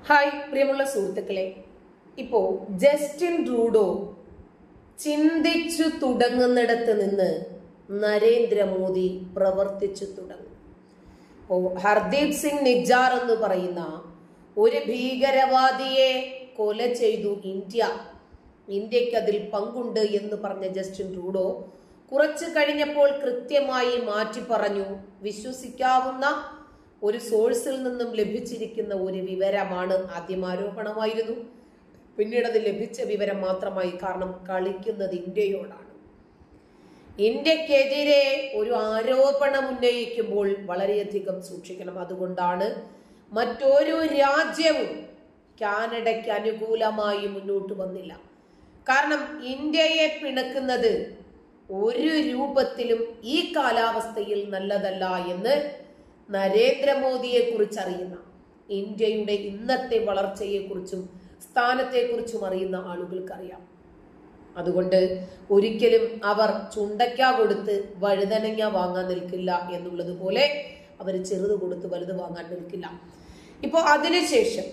hi പ്രിയമുള്ള സുഹൃത്തുക്കളെ ഇപ്പോ ജസ്റ്റിൻ ട്രൂഡോ ചിന്തിച്ചു തുടങ്ങുന്നിടത്ത് നിന്ന് നരേന്ദ്രമോദി പ്രവർത്തിച്ചു തുടങ്ങും ഇപ്പോ ഹർദീപ് സിംഗ് നിജാർ എന്ന് പറയുന്ന ഒരു ഭീകരവാദിയെ കൊല ചെയ്തു ഇന്ത്യ ഇന്ത്യക്ക് അതിൽ പങ്കുണ്ട് എന്ന് പറഞ്ഞ ജസ്റ്റിൻ ട്രൂഡോ കുറച്ചു കഴിഞ്ഞപ്പോൾ കൃത്യമായി മാറ്റി പറഞ്ഞു വിശ്വസിക്കാവുന്ന ഒരു സോഴ്സിൽ നിന്നും ലഭിച്ചിരിക്കുന്ന ഒരു വിവരമാണ് ആദ്യം ആരോപണമായിരുന്നു പിന്നീട് അത് ലഭിച്ച വിവരം മാത്രമായി കാരണം കളിക്കുന്നത് ഇന്ത്യയോടാണ് ഇന്ത്യക്കെതിരെ ഒരു ആരോപണം ഉന്നയിക്കുമ്പോൾ വളരെയധികം സൂക്ഷിക്കണം അതുകൊണ്ടാണ് മറ്റൊരു രാജ്യവും കാനഡയ്ക്ക് അനുകൂലമായി മുന്നോട്ട് വന്നില്ല കാരണം ഇന്ത്യയെ പിണക്കുന്നത് ഒരു രൂപത്തിലും ഈ കാലാവസ്ഥയിൽ നല്ലതല്ല എന്ന് നരേന്ദ്രമോദിയെ കുറിച്ച് അറിയുന്ന ഇന്ത്യയുടെ ഇന്നത്തെ വളർച്ചയെക്കുറിച്ചും സ്ഥാനത്തെക്കുറിച്ചും അറിയുന്ന ആളുകൾക്കറിയാം അതുകൊണ്ട് ഒരിക്കലും അവർ ചുണ്ടയ്ക്ക കൊടുത്ത് വഴുതനങ്ങ വാങ്ങാൻ നിൽക്കില്ല എന്നുള്ളത് പോലെ അവർ ചെറുത് കൊടുത്ത് വലുത് വാങ്ങാൻ നിൽക്കില്ല ഇപ്പോ അതിനുശേഷം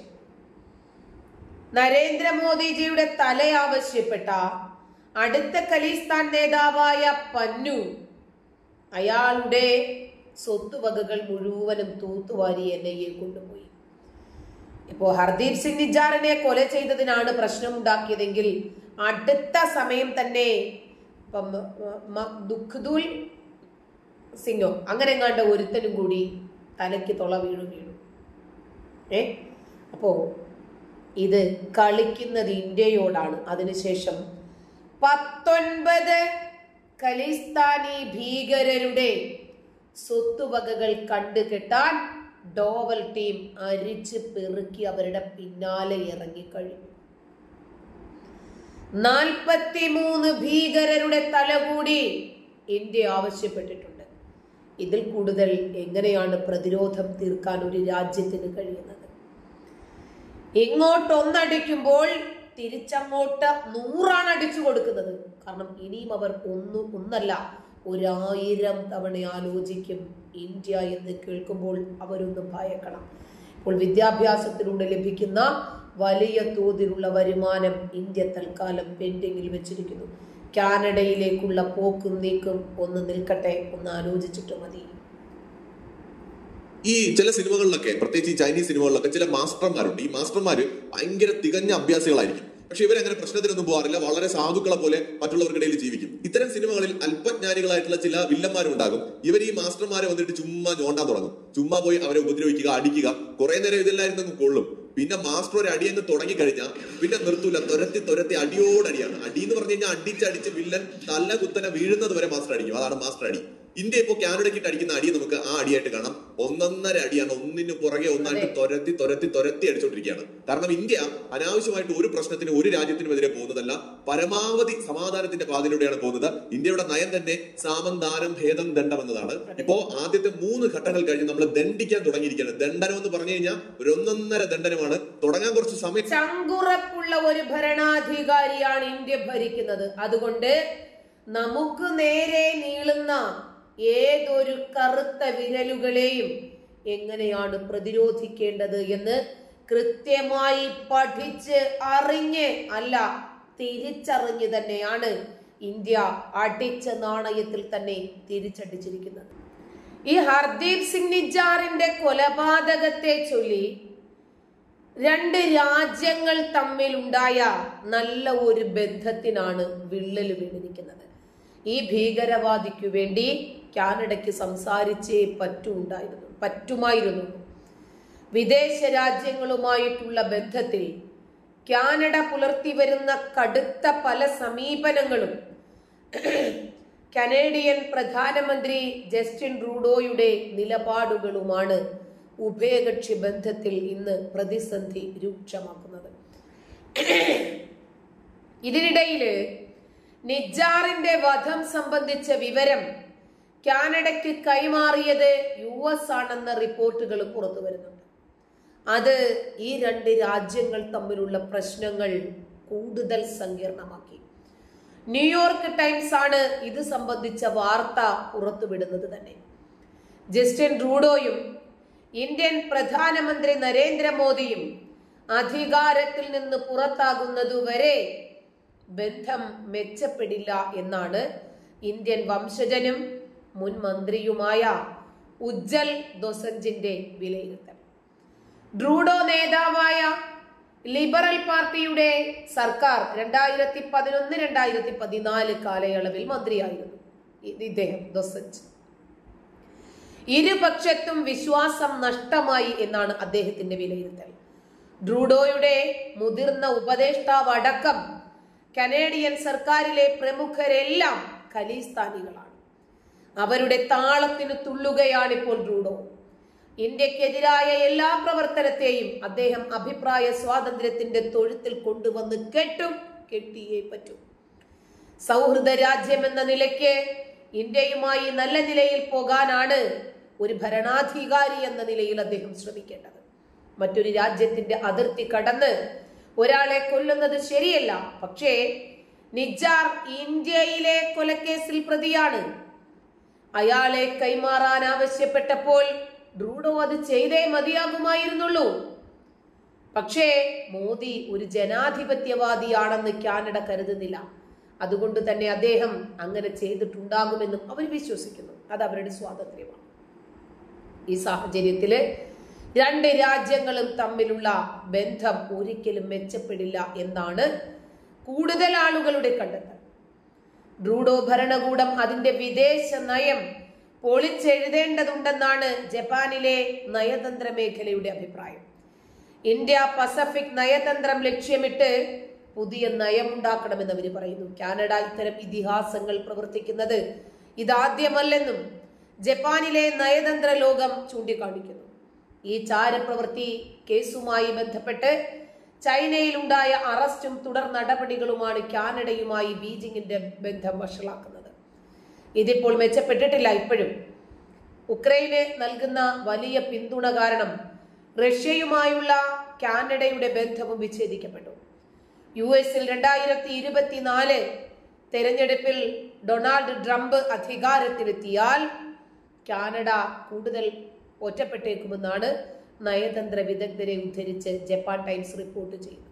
നരേന്ദ്രമോദിജിയുടെ തല ആവശ്യപ്പെട്ട അടുത്ത ഖലിസ്ഥാൻ നേതാവായ പന്നു അയാളുടെ സ്വത്തുവകകൾ മുഴുവനും തൂത്തുവാരി എൻ ഐ എ കൊണ്ടുപോയി ഇപ്പോ ഹർദീപ് സിംഗ് നിജാറിനെ കൊല ചെയ്തതിനാണ് പ്രശ്നമുണ്ടാക്കിയതെങ്കിൽ അടുത്ത സമയം തന്നെ ഇപ്പം ദുഃഖദുൽ സിംഗോ അങ്ങനെ എങ്ങാണ്ട് ഒരുത്തനും കൂടി തലയ്ക്ക് തൊള വീണു വീണു ഏ അപ്പോ ഇത് കളിക്കുന്നത് ഇന്ത്യയോടാണ് അതിനുശേഷം പത്തൊൻപത് ഖലിസ്ഥാനി ഭീകരരുടെ സ്വത്തുവകകൾ കണ്ടുകെട്ടാൻ ഡോവൽ ടീം അരിച്ച് പെറുക്കി അവരുടെ പിന്നാലെ ഇറങ്ങിക്കഴിഞ്ഞു നാൽപ്പത്തിമൂന്ന് ഭീകരരുടെ തലകൂടി ഇന്ത്യ ആവശ്യപ്പെട്ടിട്ടുണ്ട് ഇതിൽ കൂടുതൽ എങ്ങനെയാണ് പ്രതിരോധം തീർക്കാൻ ഒരു രാജ്യത്തിന് കഴിയുന്നത് ഇങ്ങോട്ട് ഒന്നടിക്കുമ്പോൾ തിരിച്ചങ്ങോട്ട് നൂറാണ് അടിച്ചു കൊടുക്കുന്നത് കാരണം ഇനിയും അവർ ഒന്ന് ഒന്നല്ല ഒരായിരം തവണ ആലോചിക്കും ഇന്ത്യ എന്ന് കേൾക്കുമ്പോൾ അവരൊന്ന് ഭയക്കണം ഇപ്പോൾ വിദ്യാഭ്യാസത്തിലൂടെ ലഭിക്കുന്ന വലിയ തോതിലുള്ള വരുമാനം ഇന്ത്യ തൽക്കാലം പെൻഡിങ്ങിൽ വെച്ചിരിക്കുന്നു കാനഡയിലേക്കുള്ള പോക്കും നീക്കും ഒന്ന് നിൽക്കട്ടെ ഒന്ന് ആലോചിച്ചിട്ട് മതി ഈ ചില സിനിമകളിലൊക്കെ പ്രത്യേകിച്ച് ഈ ചൈനീസ് സിനിമകളിലൊക്കെ ചില മാസ്റ്റർമാരുണ്ട് ഈ മാസ്റ്റർമാര് ഭയങ്കര തികഞ്ഞ അഭ്യാസികളായിരിക്കും പക്ഷെ ഇവരങ്ങനെ പ്രശ്നത്തിനൊന്നും പോകാറില്ല വളരെ സാധുക്കളെ പോലെ മറ്റുള്ളവർക്കിടയിൽ ജീവിക്കും ഇത്തരം സിനിമകളിൽ അല്പജ്ഞാനികളായിട്ടുള്ള ചില വില്ലന്മാരും ഉണ്ടാകും ഇവർ ഈ മാസ്റ്റർമാരെ വന്നിട്ട് ചുമ്മാ ഞോണ്ടാൻ തുടങ്ങും ചുമ്മാ പോയി അവരെ ഉപദ്രവിക്കുക അടിക്കുക കുറെ നേരം ഇതെല്ലായിരുന്നു കൊള്ളും പിന്നെ മാസ്റ്റർ ഒരു അടി അങ്ങ് തുടങ്ങിക്കഴിഞ്ഞാൽ പിന്നെ നിർത്തൂല തുരത്തി തുരത്തി അടിയോടടിയാണ് അടി എന്ന് പറഞ്ഞു കഴിഞ്ഞാൽ അടിച്ചടിച്ച് വില്ലൻ തല കുത്തനെ വീഴുന്നത് വരെ മാസ്റ്റർ അടിക്കും അതാണ് മാസ്റ്റർ അടി ഇന്ത്യ ഇപ്പോൾ കാനഡയ്ക്കിട്ട് അടിക്കുന്ന അടി നമുക്ക് ആ അടിയായിട്ട് കാണാം ഒന്നൊന്നര അടിയാണ് ഒന്നിന് പുറകെ ഒന്നായിട്ട് തുരത്തി തുരത്തി തുരത്തി അടിച്ചോണ്ടിരിക്കുകയാണ് കാരണം ഇന്ത്യ അനാവശ്യമായിട്ട് ഒരു പ്രശ്നത്തിന് ഒരു രാജ്യത്തിനുമെതിരെ പോകുന്നതല്ല പരമാവധി സമാധാനത്തിന്റെ പാതയിലൂടെയാണ് പോകുന്നത് ഇന്ത്യയുടെ നയം തന്നെ സാമന്താനം ഭേദം ദണ്ഡം എന്നതാണ് ഇപ്പോ ആദ്യത്തെ മൂന്ന് ഘട്ടങ്ങൾ കഴിഞ്ഞ് നമ്മൾ ദണ്ഡിക്കാൻ തുടങ്ങിയിരിക്കുകയാണ് ദണ്ഡനം എന്ന് പറഞ്ഞു കഴിഞ്ഞാൽ ഒരു ഒന്നൊന്നര ദണ്ഡനമാണ് തുടങ്ങാൻ കുറച്ച് സമയം ചങ്കുറപ്പുള്ള ഒരു ഭരണാധികാരിയാണ് ഇന്ത്യ ഭരിക്കുന്നത് അതുകൊണ്ട് നമുക്ക് നേരെ നീളുന്ന ഏതൊരു കറുത്ത വിരലുകളെയും എങ്ങനെയാണ് പ്രതിരോധിക്കേണ്ടത് എന്ന് കൃത്യമായി പഠിച്ച് അറിഞ്ഞ് അല്ല തിരിച്ചറിഞ്ഞ് തന്നെയാണ് ഇന്ത്യ അടിച്ച നാണയത്തിൽ തന്നെ തിരിച്ചടിച്ചിരിക്കുന്നത് ഈ ഹർദീപ് സിംഗ് നിജാറിന്റെ കൊലപാതകത്തെ ചൊല്ലി രണ്ട് രാജ്യങ്ങൾ തമ്മിലുണ്ടായ നല്ല ഒരു ബന്ധത്തിനാണ് വിള്ളൽ വീണിരിക്കുന്നത് ഈ ഭീകരവാദിക്കു വേണ്ടി കാനഡയ്ക്ക് സംസാരിച്ചേ പറ്റുണ്ടായിരുന്നു പറ്റുമായിരുന്നു വിദേശ രാജ്യങ്ങളുമായിട്ടുള്ള ബന്ധത്തിൽ കാനഡ പുലർത്തി വരുന്ന കടുത്ത പല സമീപനങ്ങളും കനേഡിയൻ പ്രധാനമന്ത്രി ജസ്റ്റിൻ റൂഡോയുടെ നിലപാടുകളുമാണ് ഉഭയകക്ഷി ബന്ധത്തിൽ ഇന്ന് പ്രതിസന്ധി രൂക്ഷമാക്കുന്നത് ഇതിനിടയില് നിജാറിന്റെ വധം സംബന്ധിച്ച വിവരം കാനഡയ്ക്ക് കൈമാറിയത് യു എസ് ആണെന്ന റിപ്പോർട്ടുകൾ പുറത്തു വരുന്നുണ്ട് അത് ഈ രണ്ട് രാജ്യങ്ങൾ തമ്മിലുള്ള പ്രശ്നങ്ങൾ കൂടുതൽ സങ്കീർണമാക്കി ന്യൂയോർക്ക് ടൈംസ് ആണ് ഇത് സംബന്ധിച്ച വാർത്ത പുറത്തുവിടുന്നത് തന്നെ ജസ്റ്റിൻ ട്രൂഡോയും ഇന്ത്യൻ പ്രധാനമന്ത്രി നരേന്ദ്രമോദിയും അധികാരത്തിൽ നിന്ന് പുറത്താകുന്നതുവരെ ബന്ധം മെച്ചപ്പെടില്ല എന്നാണ് ഇന്ത്യൻ വംശജനും മുൻ മന്ത്രിയുമായ ഉജ്ജൽ ദൊസഞ്ചിന്റെ വിലയിരുത്തൽ ഡ്രൂഡോ നേതാവായ ലിബറൽ പാർട്ടിയുടെ സർക്കാർ രണ്ടായിരത്തി പതിനൊന്ന് രണ്ടായിരത്തി പതിനാല് കാലയളവിൽ മന്ത്രിയായിരുന്നു ഇ- ഇദ്ദേഹം ദൊസഞ്ച് ഇരുപക്ഷത്തും വിശ്വാസം നഷ്ടമായി എന്നാണ് അദ്ദേഹത്തിന്റെ വിലയിരുത്തൽ ഡ്രൂഡോയുടെ മുതിർന്ന ഉപദേഷ്ടാവ് അടക്കം കനേഡിയൻ സർക്കാരിലെ പ്രമുഖരെല്ലാം ഖലീസ്ഥാനികളാണ് അവരുടെ താളത്തിന് തുള്ളുകയാണിപ്പോൾ ഡ്രൂഡോ ഇന്ത്യക്കെതിരായ എല്ലാ പ്രവർത്തനത്തെയും അദ്ദേഹം അഭിപ്രായ സ്വാതന്ത്ര്യത്തിന്റെ തൊഴുത്തിൽ കൊണ്ടുവന്ന് കെട്ടും കെട്ടിയേ പറ്റൂ സൗഹൃദ രാജ്യം എന്ന നിലയ്ക്ക് ഇന്ത്യയുമായി നല്ല നിലയിൽ പോകാനാണ് ഒരു ഭരണാധികാരി എന്ന നിലയിൽ അദ്ദേഹം ശ്രമിക്കേണ്ടത് മറ്റൊരു രാജ്യത്തിന്റെ അതിർത്തി കടന്ന് ഒരാളെ കൊല്ലുന്നത് ശരിയല്ല പക്ഷേ നിജാർ ഇന്ത്യയിലെ കൊലക്കേസിൽ പ്രതിയാണ് അയാളെ കൈമാറാൻ ആവശ്യപ്പെട്ടപ്പോൾ ഡ്രൂഡോ അത് ചെയ്തേ മതിയാകുമായിരുന്നുള്ളൂ പക്ഷേ മോദി ഒരു ജനാധിപത്യവാദിയാണെന്ന് കാനഡ കരുതുന്നില്ല അതുകൊണ്ട് തന്നെ അദ്ദേഹം അങ്ങനെ ചെയ്തിട്ടുണ്ടാകുമെന്നും അവർ വിശ്വസിക്കുന്നു അത് അവരുടെ സ്വാതന്ത്ര്യമാണ് ഈ സാഹചര്യത്തില് രണ്ട് രാജ്യങ്ങളും തമ്മിലുള്ള ബന്ധം ഒരിക്കലും മെച്ചപ്പെടില്ല എന്നാണ് കൂടുതൽ ആളുകളുടെ കണ്ടെത്തൽ ഡ്രൂഡോ ഭരണകൂടം അതിന്റെ വിദേശ നയം പൊളിച്ചെഴുതേണ്ടതുണ്ടെന്നാണ് ജപ്പാനിലെ നയതന്ത്ര മേഖലയുടെ അഭിപ്രായം ഇന്ത്യ പസഫിക് നയതന്ത്രം ലക്ഷ്യമിട്ട് പുതിയ നയമുണ്ടാക്കണമെന്ന് അവർ പറയുന്നു കാനഡ ഇത്തരം ഇതിഹാസങ്ങൾ പ്രവർത്തിക്കുന്നത് ഇതാദ്യമല്ലെന്നും ജപ്പാനിലെ നയതന്ത്ര ലോകം ചൂണ്ടിക്കാണിക്കുന്നു ഈ ചാരപ്രവൃത്തി കേസുമായി ബന്ധപ്പെട്ട് ചൈനയിലുണ്ടായ അറസ്റ്റും തുടർ നടപടികളുമാണ് കാനഡയുമായി ബീജിംഗിന്റെ ബന്ധം വഷളാക്കുന്നത് ഇതിപ്പോൾ മെച്ചപ്പെട്ടിട്ടില്ല ഇപ്പോഴും ഉക്രൈന് നൽകുന്ന വലിയ പിന്തുണ കാരണം റഷ്യയുമായുള്ള കാനഡയുടെ ബന്ധവും വിച്ഛേദിക്കപ്പെട്ടു യു എസിൽ രണ്ടായിരത്തി ഇരുപത്തിനാല് തെരഞ്ഞെടുപ്പിൽ ഡൊണാൾഡ് ട്രംപ് അധികാരത്തിലെത്തിയാൽ കാനഡ കൂടുതൽ ഒറ്റപ്പെട്ടേക്കുമെന്നാണ് നയതന്ത്ര വിദഗ്ധരെ ഉദ്ധരിച്ച് ജപ്പാൻ ടൈംസ് റിപ്പോർട്ട് ചെയ്യുന്നു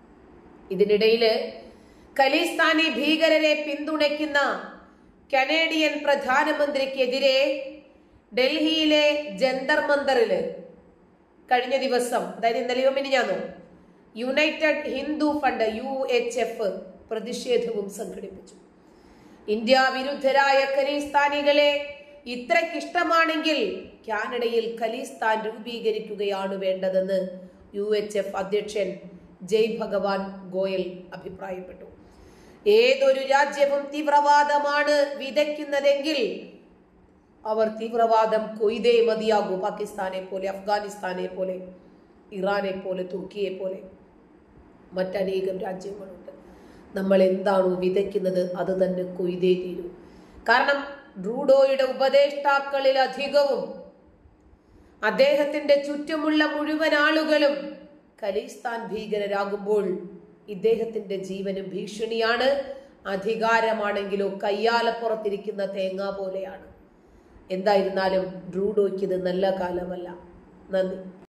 ഇതിനിടയില് ഖലിസ്ഥാനി ഭീകരരെ പിന്തുണയ്ക്കുന്ന കനേഡിയൻ പ്രധാനമന്ത്രിക്കെതിരെ ഡൽഹിയിലെ ജന്തർ മന്ദറില് കഴിഞ്ഞ ദിവസം അതായത് ഇന്നലെയോ മിനിഞ്ഞാന്നോ United Hindu Fund U H F പ്രതിഷേധവും സംഘടിപ്പിച്ചു ഇന്ത്യ വിരുദ്ധരായ ഖലിസ്ഥാനികളെ ഇത്രയ്ക്കിഷ്ടമാണെങ്കിൽ കാനഡയിൽ ഖലിസ്ഥാൻ രൂപീകരിക്കുകയാണ് വേണ്ടതെന്ന് യു എച്ച് എഫ് അധ്യക്ഷൻ ജയ് ഭഗവാൻ ഗോയൽ അഭിപ്രായപ്പെട്ടു ഏതൊരു രാജ്യവും തീവ്രവാദമാണ് വിതയ്ക്കുന്നതെങ്കിൽ അവർ തീവ്രവാദം കൊയ്തേ മതിയാകൂ പാകിസ്ഥാനെ പോലെ അഫ്ഗാനിസ്ഥാനെ പോലെ ഇറാനെ പോലെ തുർക്കിയെ പോലെ മറ്റനേകം രാജ്യങ്ങളുണ്ട് നമ്മൾ എന്താണോ വിതയ്ക്കുന്നത് അത് തന്നെ കൊയ്തേ തീരൂ കാരണം ഡ്രൂഡോയുടെ ഉപദേഷ്ടാക്കളിൽ അധികവും അദ്ദേഹത്തിന്റെ ചുറ്റുമുള്ള മുഴുവൻ ആളുകളും ഖലിസ്ഥാൻ ഭീകരരാകുമ്പോൾ ഇദ്ദേഹത്തിന്റെ ജീവനും ഭീഷണിയാണ് അധികാരമാണെങ്കിലോ കയ്യാലപ്പുറത്തിരിക്കുന്ന തേങ്ങ പോലെയാണ് എന്തായിരുന്നാലും ഡ്രൂഡോയ്ക്ക് ഇത് നല്ല കാലമല്ല നന്ദി